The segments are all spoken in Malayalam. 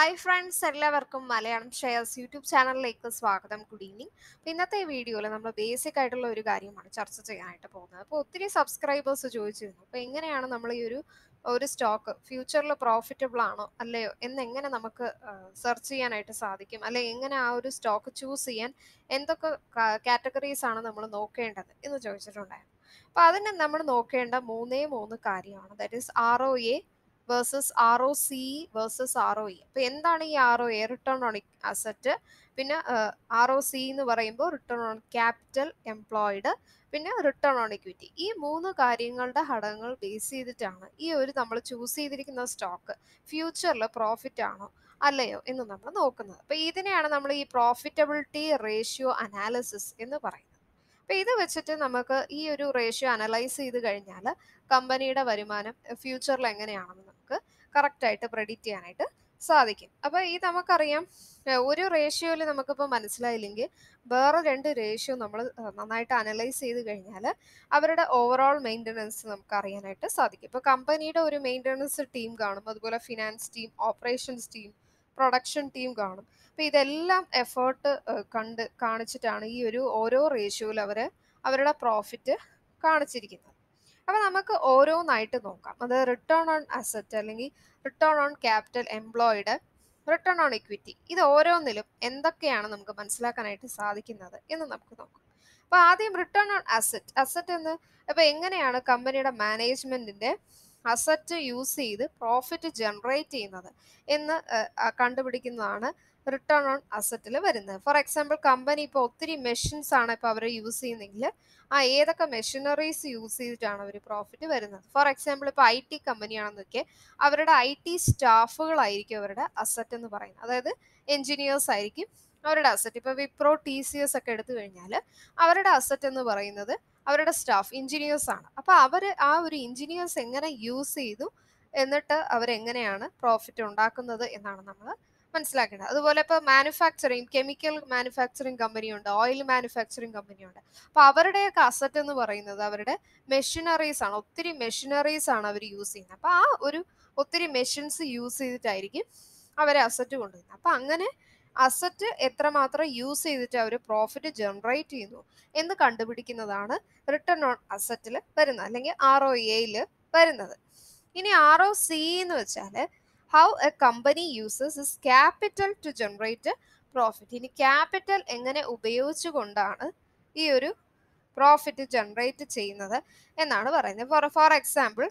ഹായ് ഫ്രണ്ട്സ് എല്ലാവർക്കും മലയാളം ഷെയർസ് യൂട്യൂബ് ചാനലിലേക്ക് സ്വാഗതം ഗുഡ് ഈവനിങ് അപ്പോൾ ഇന്നത്തെ വീഡിയോയിൽ നമ്മൾ ബേസിക് ആയിട്ടുള്ള ഒരു കാര്യമാണ് ചർച്ച ചെയ്യാനായിട്ട് പോകുന്നത് അപ്പോൾ ഒത്തിരി സബ്സ്ക്രൈബേഴ്സ് ചോദിച്ചിരുന്നു അപ്പോൾ എങ്ങനെയാണ് നമ്മൾ ഈ ഒരു ഒരു സ്റ്റോക്ക് ഫ്യൂച്ചറിൽ പ്രോഫിറ്റബിൾ ആണോ അല്ലയോ എന്നെങ്ങനെ നമുക്ക് സെർച്ച് ചെയ്യാനായിട്ട് സാധിക്കും അല്ലെ എങ്ങനെ ആ ഒരു സ്റ്റോക്ക് ചൂസ് ചെയ്യാൻ എന്തൊക്കെ കാറ്റഗറീസ് ആണ് നമ്മൾ നോക്കേണ്ടത് എന്ന് ചോദിച്ചിട്ടുണ്ടായിരുന്നു അപ്പോൾ അതിന് നമ്മൾ നോക്കേണ്ട മൂന്നേ മൂന്ന് കാര്യമാണ് that is R O A versus R O C versus R O E അപ്പൊ എന്താണ് ഈ R O A return on asset പിന്നെ ആർ ഒ സി എന്ന് പറയുമ്പോൾ റിട്ടേൺ ഓൺ ക്യാപിറ്റൽ എംപ്ലോയിഡ് പിന്നെ റിട്ടേൺ ഓൺ ഇക്വിറ്റി ഈ മൂന്ന് കാര്യങ്ങളുടെ ഘടകങ്ങൾ ബേസ് ചെയ്തിട്ടാണ് ഈ ഒരു നമ്മൾ ചൂസ് ചെയ്തിരിക്കുന്ന സ്റ്റോക്ക് ഫ്യൂച്ചറിൽ പ്രോഫിറ്റ് ആണോ അല്ലയോ എന്ന് നമ്മൾ നോക്കുന്നത് അപ്പൊ ഇതിനെയാണ് നമ്മൾ ഈ പ്രോഫിറ്റബിലിറ്റി റേഷ്യോ അനാലിസിസ് എന്ന് പറയുന്നത് അപ്പൊ ഇത് വെച്ചിട്ട് നമുക്ക് ഈ ഒരു റേഷ്യോ അനലൈസ് ചെയ്ത് കഴിഞ്ഞാൽ കമ്പനിയുടെ വരുമാനം ഫ്യൂച്ചറിൽ എങ്ങനെയാണെന്ന് നമുക്ക് കറക്റ്റ് ആയിട്ട് പ്രെഡിക്റ്റ് ചെയ്യാനായിട്ട് സാധിക്കും അപ്പൊ ഈ നമുക്കറിയാം ഒരു റേഷ്യോയിൽ നമുക്കിപ്പോൾ മനസ്സിലായില്ലെങ്കിൽ വേറെ രണ്ട് റേഷ്യോ നമ്മൾ നന്നായിട്ട് അനലൈസ് ചെയ്ത് കഴിഞ്ഞാൽ അവരുടെ ഓവറോൾ മെയിൻ്റനൻസ് നമുക്ക് അറിയാനായിട്ട് സാധിക്കും ഇപ്പോൾ കമ്പനിയുടെ ഒരു മെയിൻ്റനൻസ് ടീം കാണും അതുപോലെ finance team operations team production team കാണും അപ്പോൾ ഇതെല്ലാം എഫേർട്ട് കണ്ട് കാണിച്ചിട്ടാണ് ഈ ഒരു ഓരോ റേഷ്യോയിൽ അവർ അവരുടെ പ്രോഫിറ്റ് കാണിച്ചിരിക്കുന്നത് അപ്പോൾ നമുക്ക് ഓരോന്നായിട്ട് നോക്കാം അത് റിട്ടേൺ ഓൺ അസറ്റ് അല്ലെങ്കിൽ return on capital employed return on equity ഇത് ഓരോന്നിലും എന്തൊക്കെയാണ് നമുക്ക് മനസ്സിലാക്കാനായിട്ട് സാധിക്കുന്നത് എന്ന് നമുക്ക് നോക്കാം അപ്പോൾ ആദ്യം റിട്ടേൺ ഓൺ അസറ്റ് അസറ്റ് എന്ന് അപ്പോൾ എങ്ങനെയാണ് കമ്പനിയുടെ മാനേജ്മെന്റിന്റെ അസറ്റ് യൂസ് ചെയ്ത് പ്രോഫിറ്റ് ജനറേറ്റ് ചെയ്യുന്നത് എന്ന് കണ്ടുപിടിക്കുന്നതാണ് റിട്ടേൺ ഓൺ അസറ്റിൽ വരുന്നത് ഫോർ എക്സാമ്പിൾ കമ്പനി ഇപ്പോൾ ഒത്തിരി മെഷീൻസ് ആണ് ഇപ്പോൾ അവർ യൂസ് ചെയ്യുന്നതെങ്കിൽ ആ ഏതൊക്കെ മെഷീനറീസ് യൂസ് ചെയ്തിട്ടാണ് അവർ പ്രോഫിറ്റ് വരുന്നത് ഫോർ എക്സാമ്പിൾ ഇപ്പോൾ ഐ ടി കമ്പനിയാണെന്നൊക്കെ അവരുടെ ഐ ടി സ്റ്റാഫുകളായിരിക്കും അവരുടെ അസറ്റ് എന്ന് പറയുന്നത് അതായത് എഞ്ചിനീയേഴ്സ് ആയിരിക്കും അവരുടെ അസറ്റ് ഇപ്പോൾ വിപ്രോ ടി സി എസ് ഒക്കെ എടുത്തു കഴിഞ്ഞാൽ അവരുടെ അസറ്റ് എന്ന് പറയുന്നത് അവരുടെ സ്റ്റാഫ് എഞ്ചിനീയേഴ്സ് ആണ് അപ്പോൾ അവർ ആ ഒരു എഞ്ചിനീയേഴ്സ് എങ്ങനെ യൂസ് ചെയ്തു എന്നിട്ട് അവരെങ്ങനെയാണ് പ്രോഫിറ്റ് ഉണ്ടാക്കുന്നത് എന്നാണ് നമ്മൾ മനസ്സിലാക്കേണ്ടത് അതുപോലെ ഇപ്പോൾ മാനുഫാക്ചറിങ് കെമിക്കൽ മാനുഫാക്ചറിങ് കമ്പനിയുണ്ട് ഓയിൽ മാനുഫാക്ചറിങ് കമ്പനിയുണ്ട് അപ്പോൾ അവരുടെയൊക്കെ അസറ്റ് എന്ന് പറയുന്നത് അവരുടെ മെഷീനറീസ് ആണ് ഒത്തിരി മെഷീനറീസ് ആണ് അവർ യൂസ് ചെയ്യുന്നത് അപ്പോൾ ആ ഒരു ഒത്തിരി മെഷീൻസ് യൂസ് ചെയ്തിട്ടായിരിക്കും അവരെ അസറ്റ് കൊണ്ടുവരുന്നത് അപ്പോൾ അങ്ങനെ അസറ്റ് എത്രമാത്രം യൂസ് ചെയ്തിട്ട് അവർ പ്രോഫിറ്റ് ജനറേറ്റ് ചെയ്യുന്നു എന്ന് കണ്ടുപിടിക്കുന്നതാണ് റിട്ടേൺ ഓൺ അസറ്റിൽ വരുന്നത് അല്ലെങ്കിൽ ആർ ഒ എയിൽ വരുന്നത് ഇനി ആർ ഒ സി എന്ന് വെച്ചാൽ how a company uses is capital to generate profit ഇനി ക്യാപിറ്റൽ എങ്ങനെ ഉപയോഗിച്ചുകൊണ്ടാണ് ഈ ഒരു പ്രോഫിറ്റ് ജനറേറ്റ് ചെയ്യുന്നത് എന്നാണ് പറയുന്നത് ഫോർ ഫോർ എക്സാമ്പിൾ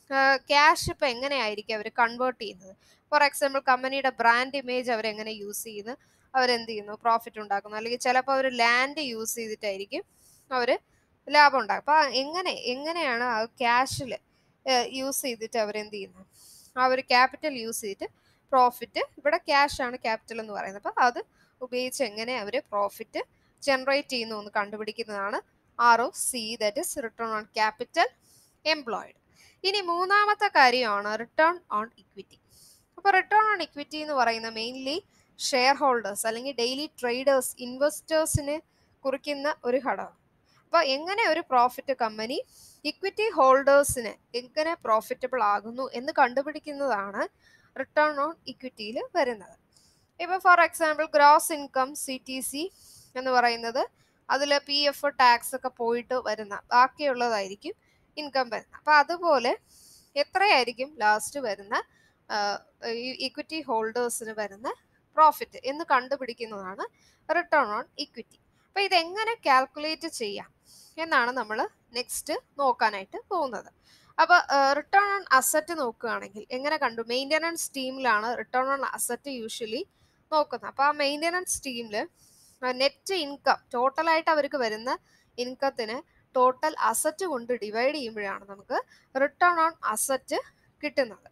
ക്യാഷ് ഇപ്പം എങ്ങനെയായിരിക്കും അവർ കൺവേർട്ട് ചെയ്യുന്നത് ഫോർ എക്സാമ്പിൾ കമ്പനിയുടെ ബ്രാൻഡ് ഇമേജ് അവരെങ്ങനെ യൂസ് ചെയ്യുന്നു അവരെന്ത് ചെയ്യുന്നു പ്രോഫിറ്റ് ഉണ്ടാക്കുന്നു അല്ലെങ്കിൽ ചിലപ്പോൾ അവർ ലാൻഡ് യൂസ് ചെയ്തിട്ടായിരിക്കും അവർ ലാഭം ഉണ്ടാക്കും അപ്പോൾ എങ്ങനെ എങ്ങനെയാണ് ആ ക്യാഷിൽ യൂസ് ചെയ്തിട്ട് അവരെന്ത് ചെയ്യുന്നത് ആ ഒരു ക്യാപിറ്റൽ യൂസ് ചെയ്തിട്ട് പ്രോഫിറ്റ് ഇവിടെ ക്യാഷ് ആണ് ക്യാപിറ്റൽ എന്ന് പറയുന്നത് അപ്പോൾ അത് ഉപയോഗിച്ച് എങ്ങനെ അവർ പ്രോഫിറ്റ് ജനറേറ്റ് ചെയ്യുന്നു എന്ന് കണ്ടുപിടിക്കുന്നതാണ് R O C that is return on capital employed ഇനി മൂന്നാമത്തെ കാര്യമാണ് റിട്ടേൺ ഓൺ ഇക്വിറ്റി അപ്പോൾ റിട്ടേൺ ഓൺ ഇക്വിറ്റി എന്ന് പറയുന്ന മെയിൻലി ഷെയർ ഹോൾഡേഴ്സ് അല്ലെങ്കിൽ ഡെയിലി ട്രേഡേഴ്സ് ഇൻവെസ്റ്റേഴ്സിന് കുറിക്കുന്ന ഒരു ഘടകം അപ്പോൾ എങ്ങനെ ഒരു പ്രോഫിറ്റ് കമ്പനി ഇക്വിറ്റി ഹോൾഡേഴ്സിന് എങ്ങനെ പ്രോഫിറ്റബിൾ ആകുന്നു എന്ന് കണ്ടുപിടിക്കുന്നതാണ് റിട്ടേൺ ഓൺ ഇക്വിറ്റിയിൽ വരുന്നത് ഇപ്പോൾ for example gross income C T C എന്ന് പറയുന്നത് അതിൽ പി എഫ് ടാക്സ് ഒക്കെ പോയിട്ട് വരുന്ന ബാക്കിയുള്ളതായിരിക്കും ഇൻകം വരുന്നത് അപ്പോൾ അതുപോലെ എത്രയായിരിക്കും ലാസ്റ്റ് വരുന്ന ഇക്വിറ്റി ഹോൾഡേഴ്സിന് വരുന്ന പ്രോഫിറ്റ് എന്ന് കണ്ടുപിടിക്കുന്നതാണ് റിട്ടേൺ ഓൺ ഇക്വിറ്റി അപ്പോൾ ഇതെങ്ങനെ കാൽക്കുലേറ്റ് ചെയ്യാം എന്നാണ് നമ്മൾ നെക്സ്റ്റ് നോക്കാനായിട്ട് പോകുന്നത് അപ്പോൾ റിട്ടേൺ ഓൺ അസറ്റ് നോക്കുകയാണെങ്കിൽ എങ്ങനെ കണ്ടു മെയിൻ്റനൻസ് ടീമിലാണ് റിട്ടേൺ ഓൺ അസറ്റ് യൂഷ്വലി നോക്കുന്നത് അപ്പോൾ ആ മെയിൻ്റനൻസ് ടീമിൽ നെറ്റ് ഇൻകം ടോട്ടലായിട്ട് അവർക്ക് വരുന്ന ഇൻകത്തിന് ടോട്ടൽ അസറ്റ് കൊണ്ട് ഡിവൈഡ് ചെയ്യുമ്പോഴാണ് നമുക്ക് റിട്ടേൺ ഓൺ അസറ്റ് കിട്ടുന്നത്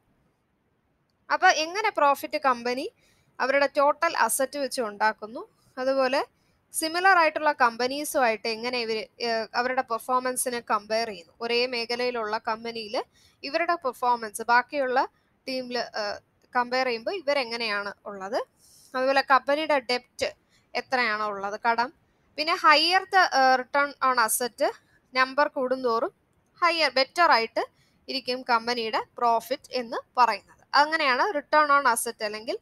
അപ്പോൾ എങ്ങനെ പ്രോഫിറ്റ് കമ്പനി അവരുടെ ടോട്ടൽ അസറ്റ് വെച്ച് ഉണ്ടാക്കുന്നു അതുപോലെ സിമിലർ ആയിട്ടുള്ള കമ്പനീസുമായിട്ട് എങ്ങനെ ഇവർ അവരുടെ പെർഫോമൻസിനെ കമ്പയർ ചെയ്യുന്നു ഒരേ മേഖലയിലുള്ള കമ്പനിയിൽ ഇവരുടെ പെർഫോമൻസ് ബാക്കിയുള്ള ടീമിൽ കമ്പയർ ചെയ്യുമ്പോൾ ഇവരെങ്ങനെയാണ് ഉള്ളത് അതുപോലെ കമ്പനിയുടെ ഡെപ്റ്റ് എത്രയാണ് ഉള്ളത് കടം പിന്നെ higher the return on asset number കൂടുന്തോറും ഹയർ ബെറ്റർ ആയിട്ട് ഇരിക്കും കമ്പനിയുടെ പ്രോഫിറ്റ് എന്ന് പറയുന്നത് അങ്ങനെയാണ് റിട്ടേൺ ഓൺ അസറ്റ് അല്ലെങ്കിൽ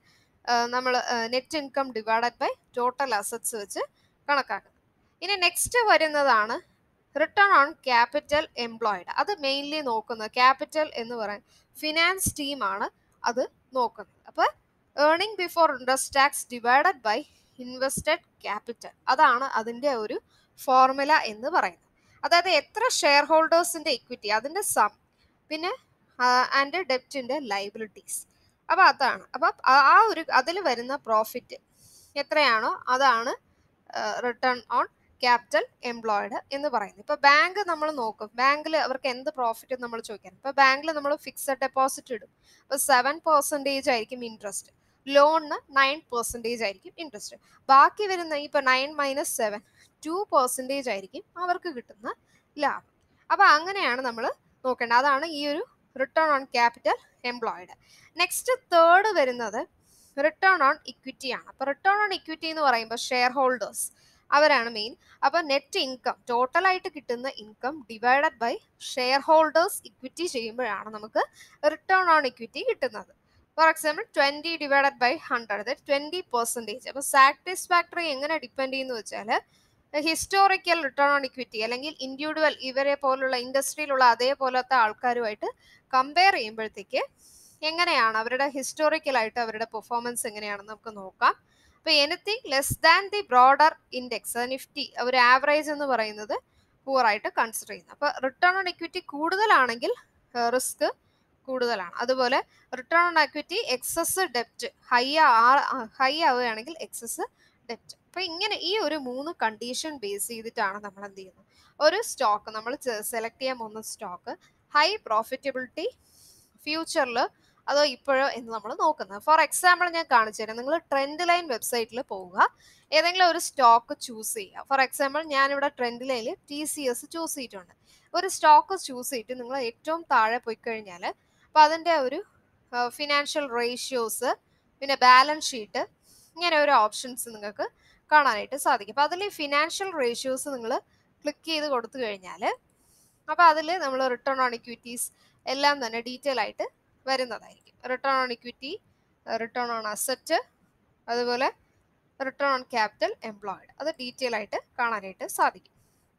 നമ്മൾ net income divided by total assets വെച്ച് കണക്കാക്കുന്നത് ഇനി നെക്സ്റ്റ് വരുന്നതാണ് റിട്ടേൺ ഓൺ ക്യാപിറ്റൽ എംപ്ലോയിഡ് അത് മെയിൻലി നോക്കുന്നത് ക്യാപിറ്റൽ എന്ന് പറയുന്നത് ഫിനാൻസ് ടീമാണ് അത് നോക്കുന്നത് അപ്പോൾ earning before interest tax divided by invested capital അതാണ് അതിൻ്റെ ഒരു ഫോർമുല എന്ന് പറയുന്നത് അതായത് എത്ര ഷെയർ ഹോൾഡേഴ്സിൻ്റെ ഇക്വിറ്റി അതിൻ്റെ സം പിന്നെ ആൻഡ് ഡെപ്റ്റിൻ്റെ ലൈബിലിറ്റീസ് അപ്പോൾ അതാണ് അപ്പം ആ ഒരു അതിൽ വരുന്ന പ്രോഫിറ്റ് എത്രയാണോ അതാണ് റിട്ടേൺ ഓൺ ക്യാപിറ്റൽ എംപ്ലോയിഡ് എന്ന് പറയുന്നത് ഇപ്പോൾ ബാങ്ക് നമ്മൾ നോക്കും ബാങ്കിൽ അവർക്ക് എന്ത് പ്രോഫിറ്റ് നമ്മൾ ചോദിക്കാൻ ഇപ്പോൾ ബാങ്കിൽ നമ്മൾ ഫിക്സഡ് ഡെപ്പോസിറ്റ് ഇടും അപ്പോൾ സെവൻ പെർസെൻറ്റേജ് ആയിരിക്കും ഇൻട്രസ്റ്റ് ലോണിന് നയൻ പെർസെൻറ്റേജ് ആയിരിക്കും ഇൻട്രസ്റ്റ് ബാക്കി വരുന്ന ഇപ്പോൾ nine minus seven two percentage ആയിരിക്കും അവർക്ക് കിട്ടുന്ന ലാഭം അപ്പോൾ അങ്ങനെയാണ് നമ്മൾ നോക്കേണ്ടത് അതാണ് ഈ ഒരു return on capital employed next third വരുന്നത് റിട്ടേൺ ഓൺ ഇക്വിറ്റി ആണ് അപ്പോൾ റിട്ടേൺ ഓൺ ഇക്വിറ്റി എന്ന് പറയുമ്പോൾ ഷെയർ ഹോൾഡേഴ്സ് അവരാണ് മെയിൻ അപ്പോൾ നെറ്റ് ഇൻകം ടോട്ടലായിട്ട് കിട്ടുന്ന income divided by shareholders equity ചെയ്യുമ്പോഴാണ് നമുക്ക് റിട്ടേൺ ഓൺ ഇക്വിറ്റി കിട്ടുന്നത് for example twenty divided by hundred twenty percentage അപ്പോൾ സാറ്റിസ്ഫാക്ടറി എങ്ങനെ ഡിപ്പെൻഡ് ചെയ്യുന്നു വെച്ചാൽ ഹിസ്റ്റോറിക്കൽ റിട്ടേൺ ഓൺ ഇക്വിറ്റി അല്ലെങ്കിൽ ഇൻഡിവിജ്വൽ ഇവരെ പോലുള്ള ഇൻഡസ്ട്രിയിലുള്ള അതേപോലത്തെ ആൾക്കാരുമായിട്ട് കമ്പയർ ചെയ്യുമ്പോഴത്തേക്ക് എങ്ങനെയാണ് അവരുടെ ഹിസ്റ്റോറിക്കലായിട്ട് അവരുടെ പെർഫോമൻസ് എങ്ങനെയാണെന്ന് നമുക്ക് നോക്കാം അപ്പോൾ anything less than the broader index Nifty ഒരു ആവറേജ് എന്ന് പറയുന്നത് പൂറായിട്ട് കൺസിഡർ ചെയ്യുന്നത് അപ്പോൾ റിട്ടേൺ ഓൺ ഇക്വിറ്റി കൂടുതലാണെങ്കിൽ റിസ്ക് കൂടുതലാണ് അതുപോലെ റിട്ടേൺ ഓൺ ഇക്വിറ്റി എക്സസ് ഡെപ്റ്റ് ഹൈ ഹൈ ആവുകയാണെങ്കിൽ എക്സസ് ഡെപ്റ്റ് അപ്പോൾ ഇങ്ങനെ ഈ ഒരു മൂന്ന് കണ്ടീഷൻ ബേസ് ചെയ്തിട്ടാണ് നമ്മൾ എന്ത് ചെയ്യുന്നത് ഒരു സ്റ്റോക്ക് നമ്മൾ സെലക്ട് ചെയ്യാൻ പോകുന്ന സ്റ്റോക്ക് ഹൈ പ്രോഫിറ്റബിലിറ്റി ഫ്യൂച്ചറിൽ അതോ ഇപ്പോഴോ എന്ന് നമ്മൾ നോക്കുന്നത് ഫോർ എക്സാമ്പിൾ ഞാൻ കാണിച്ചു തരാം നിങ്ങൾ ട്രെൻഡ് ലൈൻ വെബ്സൈറ്റിൽ പോവുക ഏതെങ്കിലും ഒരു സ്റ്റോക്ക് ചൂസ് ചെയ്യുക ഫോർ എക്സാമ്പിൾ ഞാനിവിടെ ട്രെൻഡ് ലൈനിൽ ടി സി എസ് ചൂസ് ചെയ്തിട്ടുണ്ട് ഒരു സ്റ്റോക്ക് ചൂസ് ചെയ്തിട്ട് നിങ്ങൾ ഏറ്റവും താഴെ പോയി കഴിഞ്ഞാൽ അപ്പോൾ അതിൻ്റെ ഒരു ഫിനാൻഷ്യൽ റേഷ്യോസ് പിന്നെ ബാലൻസ് ഷീറ്റ് ഇങ്ങനെ ഒരു ഓപ്ഷൻസ് നിങ്ങൾക്ക് കാണാനായിട്ട് സാധിക്കും അപ്പോൾ അതിൽ ഫിനാൻഷ്യൽ റേഷ്യോസ് നിങ്ങൾ ക്ലിക്ക് ചെയ്ത് കൊടുത്തു കഴിഞ്ഞാൽ അപ്പോൾ അതിൽ നമ്മൾ റിട്ടേൺ ഓൺ ഇക്വിറ്റീസ് എല്ലാം തന്നെ ഡീറ്റെയിൽ ആയിട്ട് വരുന്നതായിരിക്കും return on equity return on asset അതുപോലെ റിട്ടേൺ ഓൺ ക്യാപിറ്റൽ എംപ്ലോയിഡ് അത് ഡീറ്റെയിൽ ആയിട്ട് കാണാനായിട്ട് സാധിക്കും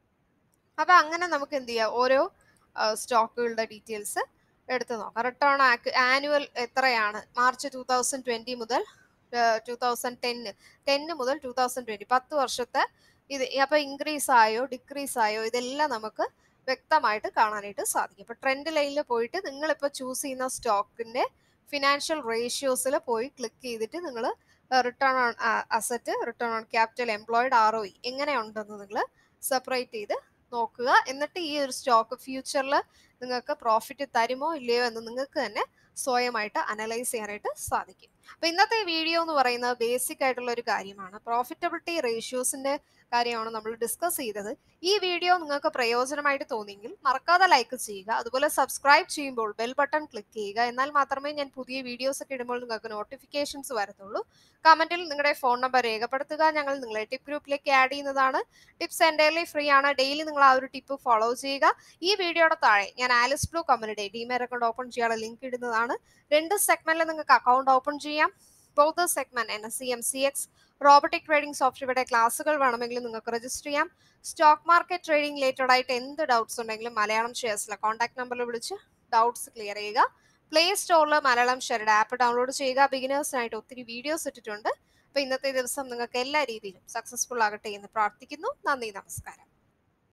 അപ്പോൾ അങ്ങനെ നമുക്ക് എന്ത് ചെയ്യാം ഓരോ സ്റ്റോക്കുകളുടെ ഡീറ്റെയിൽസ് എടുത്ത് നോക്കാം റിട്ടേൺ ആനുവൽ എത്രയാണ് മാർച്ച് ടൂ തൗസൻഡ് ട്വൻറ്റി മുതൽ ടൂ തൗസൻഡ് ടെന്ന് ടെന്ന് മുതൽ ടൂ തൗസൻഡ് ട്വൻറ്റി പത്ത് വർഷത്തെ ഇത് അപ്പോൾ ഇൻക്രീസ് ആയോ ഡിക്രീസ് ആയോ ഇതെല്ലാം നമുക്ക് വ്യക്തമായിട്ട് കാണാനായിട്ട് സാധിക്കും ഇപ്പോൾ ട്രെൻഡ് ലൈനിൽ പോയിട്ട് നിങ്ങളിപ്പോൾ ചൂസ് ചെയ്യുന്ന സ്റ്റോക്കിൻ്റെ ഫിനാൻഷ്യൽ റേഷ്യോസിൽ പോയി ക്ലിക്ക് ചെയ്തിട്ട് നിങ്ങൾ return on asset return on capital employed R O E എങ്ങനെയുണ്ടെന്ന് നിങ്ങൾ സെപ്പറേറ്റ് ചെയ്ത് നോക്കുക എന്നിട്ട് ഈ ഒരു സ്റ്റോക്ക് ഫ്യൂച്ചറിൽ നിങ്ങൾക്ക് പ്രോഫിറ്റ് തരുമോ ഇല്ലയോ എന്ന് നിങ്ങൾക്ക് തന്നെ സ്വയമായിട്ട് അനലൈസ് ചെയ്യാനായിട്ട് സാധിക്കും അപ്പോൾ ഇന്നത്തെ വീഡിയോ എന്ന് പറയുന്നത് ബേസിക് ആയിട്ടുള്ള ഒരു കാര്യമാണ് പ്രോഫിറ്റബിലിറ്റി റേഷ്യോസിന്റെ കാര്യമാണ് നമ്മൾ ഡിസ്കസ് ചെയ്തത് ഈ വീഡിയോ നിങ്ങൾക്ക് പ്രയോജനമായിട്ട് തോന്നിയെങ്കിൽ മറക്കാതെ ലൈക്ക് ചെയ്യുക അതുപോലെ സബ്സ്ക്രൈബ് ചെയ്യുമ്പോൾ ബെൽ ബട്ടൺ ക്ലിക്ക് ചെയ്യുക എന്നാൽ മാത്രമേ ഞാൻ പുതിയ വീഡിയോസ് ഒക്കെ ഇടുമ്പോൾ നിങ്ങൾക്ക് നോട്ടിഫിക്കേഷൻസ് വരത്തുള്ളൂ കമന്റിൽ നിങ്ങളുടെ ഫോൺ നമ്പർ രേഖപ്പെടുത്തുക ഞങ്ങൾ നിങ്ങളെ ടിപ്പ് ഗ്രൂപ്പിലേക്ക് ആഡ് ചെയ്യുന്നതാണ് ടിപ്സ് എൻ്റയർലി ഫ്രീ ആണ് ഡെയിലി നിങ്ങൾ ആ ഒരു ടിപ്പ് ഫോളോ ചെയ്യുക ഈ വീഡിയോയുടെ താഴെ ഞാൻ Alice Blue community demat account open ചെയ്യാനുള്ള ലിങ്ക് ഇടുന്നതാണ് രണ്ട് സെഗ്മെന്റിൽ നിങ്ങൾക്ക് അക്കൗണ്ട് ഓപ്പൺ ചെയ്യാം both segment N S C M C X robotic trading സോഫ്റ്റ്വെയറുടെ ക്ലാസ്സുകൾ വേണമെങ്കിൽ നിങ്ങൾക്ക് രജിസ്റ്റർ ചെയ്യാം സ്റ്റോക്ക് മാർക്കറ്റ് ട്രേഡിംഗ് റിലേറ്റഡ് ആയിട്ട് എന്ത് ഡൗട്ട്സ് ഉണ്ടെങ്കിലും മലയാളം ഷെയർസിലെ കോൺടാക്ട് നമ്പറിൽ വിളിച്ച് ഡൗട്ട്സ് ക്ലിയർ ചെയ്യുക പ്ലേ സ്റ്റോറിൽ മലയാളം ഷെയറുടെ ആപ്പ് ഡൗൺലോഡ് ചെയ്യുക ബിഗിനേഴ്സിനായിട്ട് ഒത്തിരി വീഡിയോസ് ഇട്ടിട്ടുണ്ട് അപ്പോൾ ഇന്നത്തെ ദിവസം നിങ്ങൾക്ക് എല്ലാ രീതിയിലും സക്സസ്ഫുൾ ആകട്ടെ എന്ന് പ്രാർത്ഥിക്കുന്നു നന്ദി നമസ്കാരം